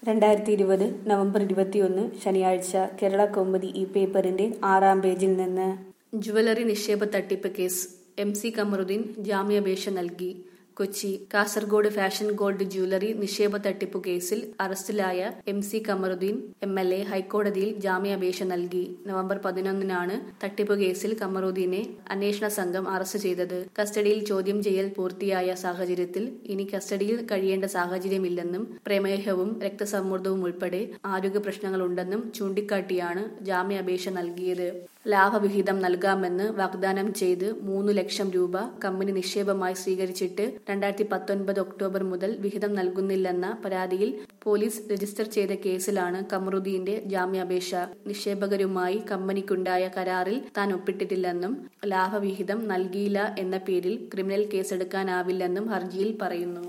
രണ്ടായിരത്തി ഇരുപത് നവംബർ ഇരുപത്തിയൊന്ന് ശനിയാഴ്ച കേരള കൗമുദി ഈ പേപ്പറിന്റെ ആറാം പേജിൽ നിന്ന് ജുവലറി നിക്ഷേപ തട്ടിപ്പ് കേസ് എം സി കമറുദ്ദീൻ ജാമ്യാപേക്ഷ നൽകി Kochi Kasaragod fashion gold jewellery നിക്ഷേപ തട്ടിപ്പു കേസിൽ അറസ്റ്റിലായ M C Kamaruddin M L A ഹൈക്കോടതിയിൽ ജാമ്യാപേക്ഷ നൽകി നവംബർ പതിനൊന്നിനാണ് തട്ടിപ്പു കേസിൽ കമറുദ്ദീനെ അന്വേഷണ സംഘം അറസ്റ്റ് ചെയ്തത് കസ്റ്റഡിയിൽ ചോദ്യം ചെയ്യൽ പൂർത്തിയായ സാഹചര്യത്തിൽ ഇനി കസ്റ്റഡിയിൽ കഴിയേണ്ട സാഹചര്യമില്ലെന്നും പ്രമേഹവും രക്തസമ്മർദ്ദവും ഉൾപ്പെടെ ആരോഗ്യ പ്രശ്നങ്ങളുണ്ടെന്നും ചൂണ്ടിക്കാട്ടിയാണ് ജാമ്യാപേക്ഷ നൽകിയത് ലാഭവിഹിതം നൽകാമെന്ന് വാഗ്ദാനം ചെയ്ത് മൂന്ന് ലക്ഷം രൂപ കമ്പനി നിക്ഷേപമായി സ്വീകരിച്ചിട്ട് രണ്ടായിരത്തി പത്തൊൻപത് ഒക്ടോബർ മുതൽ വിഹിതം നൽകുന്നില്ലെന്ന പരാതിയിൽ പോലീസ് രജിസ്റ്റർ ചെയ്ത കേസിലാണ് കമറുദ്ദീന്റെ ജാമ്യാപേക്ഷ നിക്ഷേപകരുമായി കമ്പനിക്കുണ്ടായ കരാറിൽ താൻ ഒപ്പിട്ടിട്ടില്ലെന്നും ലാഭവിഹിതം നൽകിയില്ല എന്ന പേരിൽ ക്രിമിനൽ കേസെടുക്കാനാവില്ലെന്നും ഹർജിയിൽ പറയുന്നു